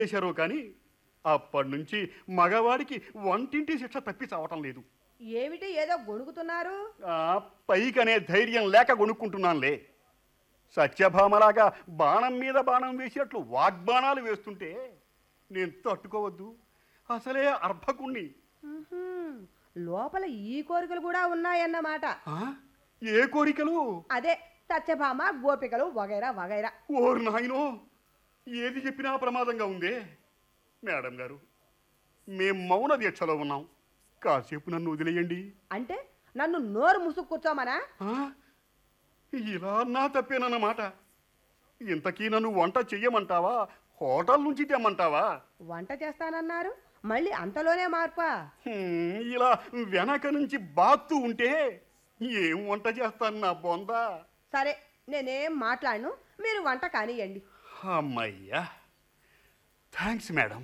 చేశారో కానీ అప్పటి నుంచి మగవాడికి వంటింటి శిక్ష తప్పి చావటం లేదు ఏమిటి ఏదో గొణుకుతున్నారు ఆ, పైకనే ధైర్యం లేక కొనుక్కుంటున్నానులే సత్యభామలాగా బాణం మీద బాణం వేసేట్లు వాగ్బాణాలు వేస్తుంటే నేను తట్టుకోవద్దు అసలే అర్భకుణ్ణి ఉహుం, లోపల ఈ కోరికలు కూడా ఉన్నాయన్నమాట ఆ? ఏ కోరికలు అదే సత్యభామ గోపికలు వగైరా వగైరా ఓరు నాయనో ఏది చెప్పినా ప్రమాదంగా ఉందే మేడం గారు మేం మౌన దీక్షలో ఉన్నాం కాసేపు నన్ను వదిలేయండి అంటే నన్ను నోరు ముసుగు కూర్చోమనా ఆ? ఇలా నా తప్పేనన్నమాట ఇంతకీ నన్ను వంట చెయ్యమంటావా హోటల్ నుంచి తెమ్మంటావా వంట చేస్తానన్నారు మళ్ళీ అంతలోనే మార్పా హ్మ్, ఇలా వెనక నుంచి బాత్తు ఉంటే ఏం వంట చేస్తాను నా బొంద సరే నేనేం మాట్లాడను మీరు వంట కానియండి అమ్మయ్యా థ్యాంక్స్ మేడం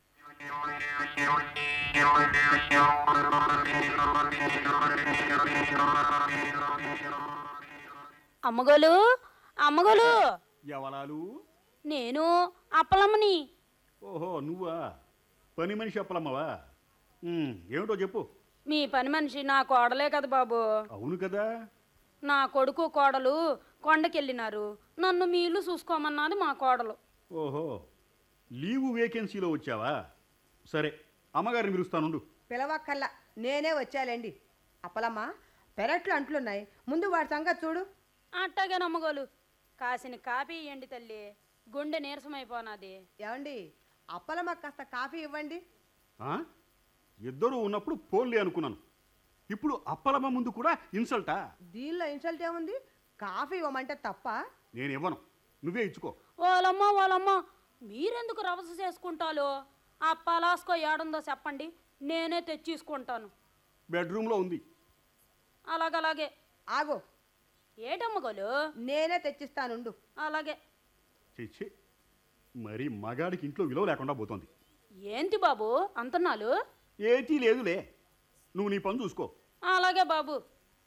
అమ్మగోలు అమ్మగోలు ఎవలాలు నేను అప్పలమ్మని ఓహో నువ్వా పని మనిషి అప్పలమ్మవా హ్మ్, ఏమిటో చెప్పు మీ పని మనిషి నా కోడలే కదా బాబు అవును కదా నా కొడుకు కోడలు కొండకెళ్ళినారు నన్ను మీ ఇల్లు చూసుకోమన్నది మా కోడలు ఓహో లీవు వేకెన్సీలో వచ్చావా సరే అమ్మగారిని పిలుస్తానుండు పిలవక్కల్లా నేనే వచ్చాలేండి అప్పలమ్మ పెరట్లు అంట్లున్నాయి ముందు వాడి సంగతి చూడు అట్టాగే నమ్మగోలు కాసిన కాపీ ఇయ్యండి తల్లి గుండె నీరసమైపోనాది ఏమండి అప్పలమ్మ కాస్త కాఫీ ఇవ్వండి ఆ? ఇద్దరూ ఉన్నప్పుడు పోన్లే అనుకున్నాను ఇప్పుడు అప్పలమ్మ ముందు కూడా ఇన్సల్టా దీనిలో ఇన్సల్ట్ ఏముంది కాఫీ ఇవ్వమంటే తప్ప నేను ఇవ్వను నువ్వే ఇచ్చుకో ఓలమ్మ ఓలమ్మ మీరెందుకు రవస చేసుకుంటాలో ఆ పలాస్కో ఏడుందో చెప్పండి నేనే తెచ్చేసుకుంటాను బెడ్రూమ్లో ఉంది అలాగలాగే ఆగు ఏటమ్మగోలు నేనే తెచ్చిస్తానుండు అలాగే చిచ్చి మరి మగాడికి ఇంట్లో విలువ లేకుండా పోతోంది ఏంటి బాబు అంతన్నాలు ఏతీ లేదులే నువ్వు నీ పని చూసుకో అలాగే బాబు